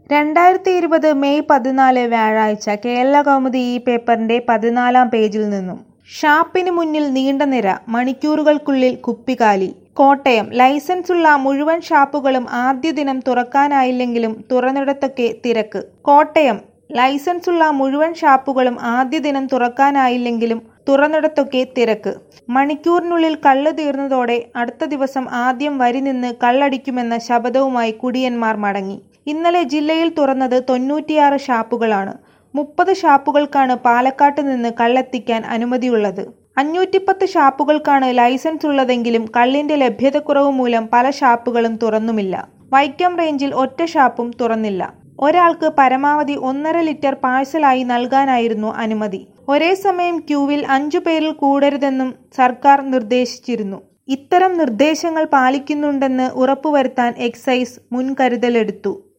രണ്ടായിരത്തി ഇരുപത് മെയ് പതിനാല് വ്യാഴാഴ്ച കേരളകൗമുദി ഈ പേപ്പറിന്റെ പതിനാലാം പേജിൽ നിന്നും ഷാപ്പിന് മുന്നിൽ നീണ്ട നിര മണിക്കൂറുകൾക്കുള്ളിൽ കുപ്പികാലി കോട്ടയം ലൈസൻസുള്ള മുഴുവൻ ഷാപ്പുകളും ആദ്യ ദിനം തുറക്കാനായില്ലെങ്കിലും തുറന്നിടത്തൊക്കെ തിരക്ക് കോട്ടയം ലൈസൻസുള്ള മുഴുവൻ ഷാപ്പുകളും ആദ്യ ദിനം തുറക്കാനായില്ലെങ്കിലും തുറന്നിടത്തൊക്കെ തിരക്ക് മണിക്കൂറിനുള്ളിൽ കള്ള് തീർന്നതോടെ അടുത്ത ദിവസം ആദ്യം വരി നിന്ന് കള്ളടിക്കുമെന്ന ശപഥവുമായി കുടിയന്മാർ മടങ്ങി ഇന്നലെ ജില്ലയിൽ തുറന്നത് തൊണ്ണൂറ്റിയാറ് ഷാപ്പുകളാണ് മുപ്പത് ഷാപ്പുകൾക്കാണ് പാലക്കാട്ട് നിന്ന് കള്ളെത്തിക്കാൻ അനുമതിയുള്ളത് അഞ്ഞൂറ്റിപ്പത്ത് ഷാപ്പുകൾക്കാണ് ലൈസൻസ് ഉള്ളതെങ്കിലും കള്ളിന്റെ ലഭ്യതക്കുറവ് മൂലം പല ഷാപ്പുകളും തുറന്നുമില്ല വൈക്കം റേഞ്ചിൽ ഒറ്റ ഷാപ്പും തുറന്നില്ല ഒരാൾക്ക് പരമാവധി ഒന്നര ലിറ്റർ പാഴ്സലായി നൽകാനായിരുന്നു അനുമതി ഒരേ സമയം ക്യൂവിൽ അഞ്ചു പേരിൽ കൂടരുതെന്നും സർക്കാർ നിർദ്ദേശിച്ചിരുന്നു ഇത്തരം നിർദ്ദേശങ്ങൾ പാലിക്കുന്നുണ്ടെന്ന് ഉറപ്പുവരുത്താൻ എക്സൈസ് മുൻകരുതലെടുത്തു